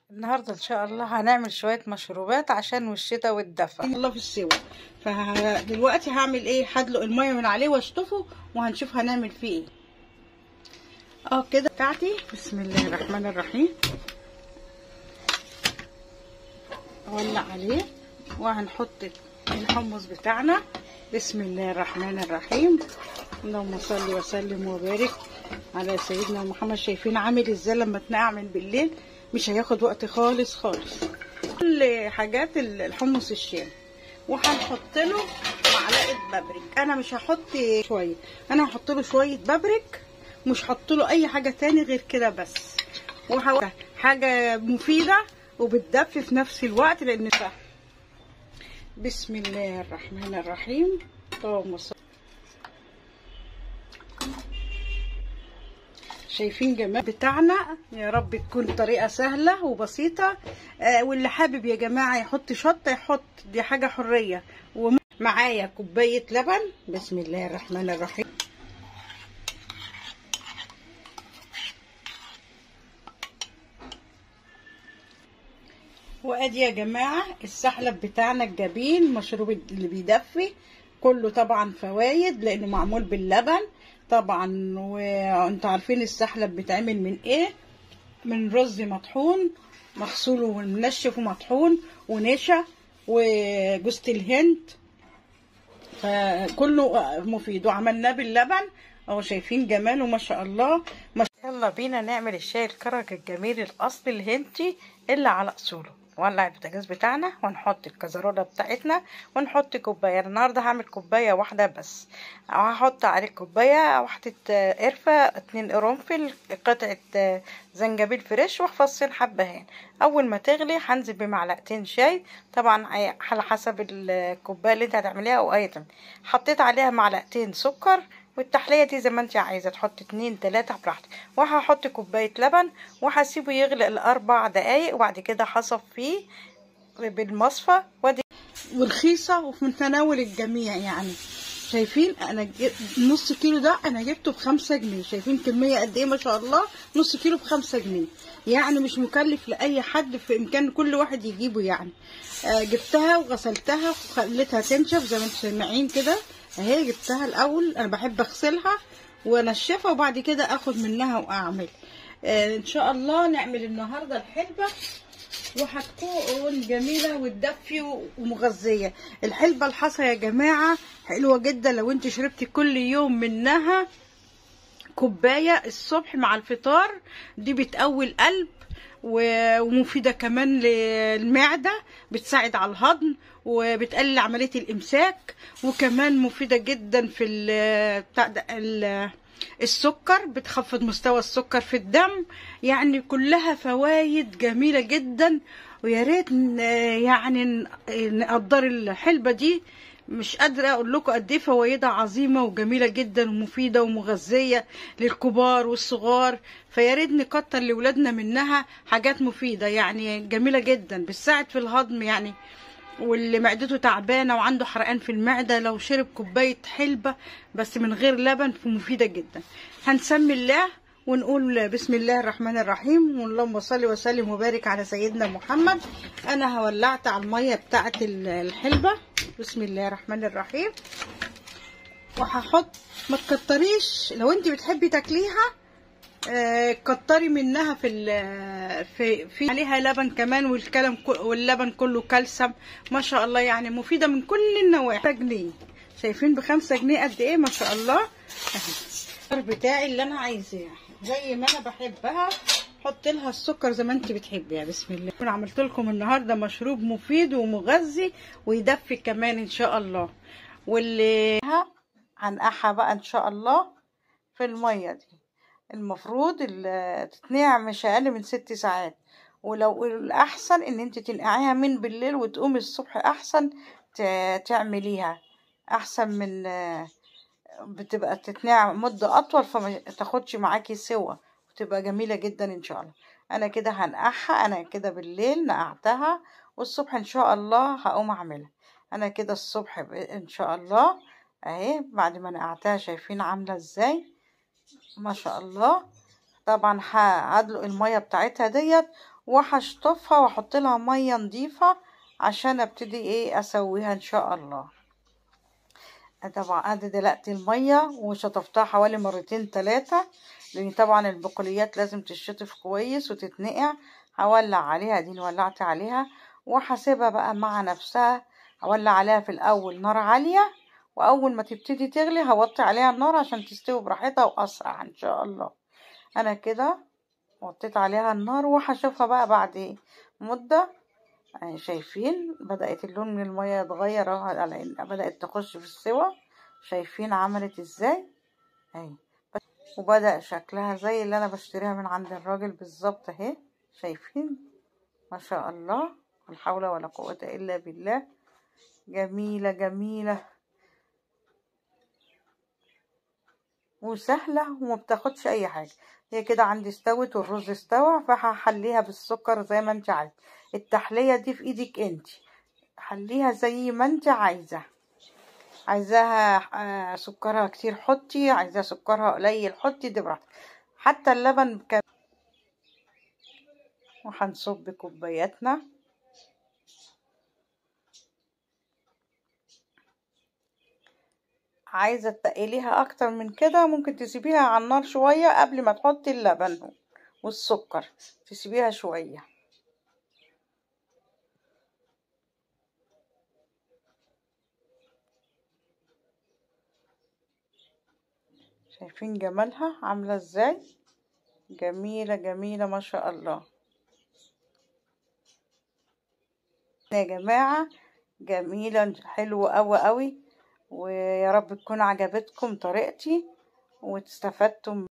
النهارده ان شاء الله هنعمل شويه مشروبات عشان والشتا والدفا الله في السوا فدلوقتي هعمل ايه هدلق الميه من عليه واشطفه وهنشوف هنعمل فيه ايه اه كده بتاعتي بسم الله الرحمن الرحيم اولع عليه وهنحط الحمص بتاعنا بسم الله الرحمن الرحيم اللهم صل وسلم وبارك على سيدنا محمد شايفين عامل ازاي لما تنقع من بالليل مش هياخد وقت خالص خالص كل حاجات الحمص الشام وهنحط له معلقه بابريك انا مش هحط شويه انا هحط له شويه بابريك مش هحط له اي حاجه تاني غير كده بس وح... حاجه مفيده وبتدفي في نفس الوقت لان سهل بسم الله الرحمن الرحيم اللهم صل شايفين جمال بتاعنا يا رب تكون طريقة سهلة وبسيطة آه واللي حابب يا جماعة يحط شطة يحط دي حاجة حرية ومعايا كوباية لبن بسم الله الرحمن الرحيم وادي يا جماعة السحلب بتاعنا الجبين مشروب اللي بيدفي كله طبعا فوايد لانه معمول باللبن طبعا وانتوا عارفين السحلب بيتعمل من ايه من رز مطحون مغسول ومنشف ومطحون ونشا وجوزة الهند فكله مفيد وعملناه باللبن اهو شايفين جماله ما شاء الله ما يلا بينا نعمل الشاي الكرك الجميل الاصلي الهندي اللي على اصوله نولع البوتاجاز بتاعنا ونحط الكزرونه بتاعتنا ونحط كوبايه النهارده هعمل كوبايه واحده بس هحط عليه كوبايه واحده قرفه اتنين قرنفل قطعه زنجبيل فريش وفصين حبهان اول ما تغلي هنزل بمعلقتين شاي طبعا على حسب الكوبايه اللي انت هتعمليها او اي حطيت عليها معلقتين سكر والتحلية دي زي ما انت عايزة تحط اتنين تلاتة براحتك وهحط كوباية لبن وهسيبه يغلق لأربع دقايق وبعد كده هصفيه بالمصفى ودي ورخيصة وفي متناول الجميع يعني شايفين انا نص كيلو ده انا جبته بخمسة جنيه شايفين كمية قد ايه ما شاء الله نص كيلو بخمسة جنيه يعني مش مكلف لاي حد في امكان كل واحد يجيبه يعني آه جبتها وغسلتها وخليتها تنشف زي ما انتم سامعين كده اهي جبتها الاول انا بحب اغسلها وانشفها وبعد كده اخد منها واعمل آه ان شاء الله نعمل النهارده الحلبه وهتكون جميله وتدفي ومغذيه الحلبه الحصى يا جماعه حلوه جدا لو انت شربتي كل يوم منها كوبايه الصبح مع الفطار دي بتقوي القلب ومفيده كمان للمعده بتساعد على الهضم وبتقلل عمليه الامساك وكمان مفيده جدا في بتاع السكر بتخفض مستوى السكر في الدم يعني كلها فوائد جميله جدا ويا ريت يعني نقدر الحلبه دي مش قادره اقول لكم قد ايه فوائدها عظيمه وجميله جدا ومفيده ومغذيه للكبار والصغار فيا ريت نكتر لاولادنا منها حاجات مفيده يعني جميله جدا بتساعد في الهضم يعني واللي معدته تعبانه وعنده حرقان في المعده لو شرب كوبايه حلبه بس من غير لبن فمفيده جدا هنسمي الله ونقول بسم الله الرحمن الرحيم واللهم صل وسلم وبارك على سيدنا محمد انا ولعت على الميه بتاعه الحلبه بسم الله الرحمن الرحيم وهحط ما تكتريش لو انت بتحبي تاكليها آه كتري منها في في في عليها لبن كمان والكلام واللبن كله كالسيوم ما شاء الله يعني مفيده من كل النواحي جنيه شايفين بخمسة جنيه قد ايه ما شاء الله اهي بتاعي اللي انا عايزاه زي ما انا بحبها حط لها السكر زي ما انت بتحبيها بسم الله انا عملت لكم النهارده مشروب مفيد ومغذي ويدفي كمان ان شاء الله واللي هنقعها بقى ان شاء الله في الميه دي المفروض تتنقع مش اقل من ست ساعات ولو الاحسن ان انت تنقعيها من بالليل وتقومي الصبح احسن تعمليها احسن من بتبقى تتنقع مدة اطول فما تاخدش معاكي سوا وتبقى جميلة جدا ان شاء الله انا كده هنقعها انا كده بالليل نقعتها والصبح ان شاء الله هقوم اعملها انا كده الصبح ان شاء الله اهي بعد ما نقعتها شايفين عاملة ازاي ما شاء الله طبعا هدلق المية بتاعتها ديت وهشطفها واحط لها ميه نظيفه عشان ابتدي ايه اسويها ان شاء الله طبعا ادي دلقت الميه وشطفتها حوالي مرتين تلاتة لان طبعا البقوليات لازم تشطف كويس وتتنقع هولع عليها دي ولعت عليها وهسيبها بقى مع نفسها هولع عليها في الاول نار عاليه واول ما تبتدي تغلي هوطي عليها النار عشان تستوي براحتها واسرع ان شاء الله انا كده وطيت عليها النار وهشوفها بقى بعد مده يعني شايفين بدأت اللون من المية يتغير اهو على ان بدأت تخش في السوا شايفين عملت ازاي اهي وبدأ شكلها زي اللي انا بشتريها من عند الراجل بالظبط اهي شايفين ما شاء الله لا حول ولا قوة الا بالله جميلة جميلة وسهلة وما بتاخدش اي حاجة هي كده عندي استوت والرز استوى فهحليها بالسكر زي ما انت عايزة التحلية دي في ايدك انت حليها زي ما انت عايزة عايزاها سكرها كتير حطي عايزاها سكرها قليل حطي دي براحتك حتى اللبن كان وهنصب كوباياتنا عايزة تقليها اكتر من كده ممكن تسيبيها على النار شوية قبل ما تحطي اللبن والسكر تسيبيها شوية شايفين جمالها عاملة ازاي جميلة جميلة ما شاء الله يا جماعة جميلة حلوة قوي قوي ويا رب تكون عجبتكم طريقتي واستفدتم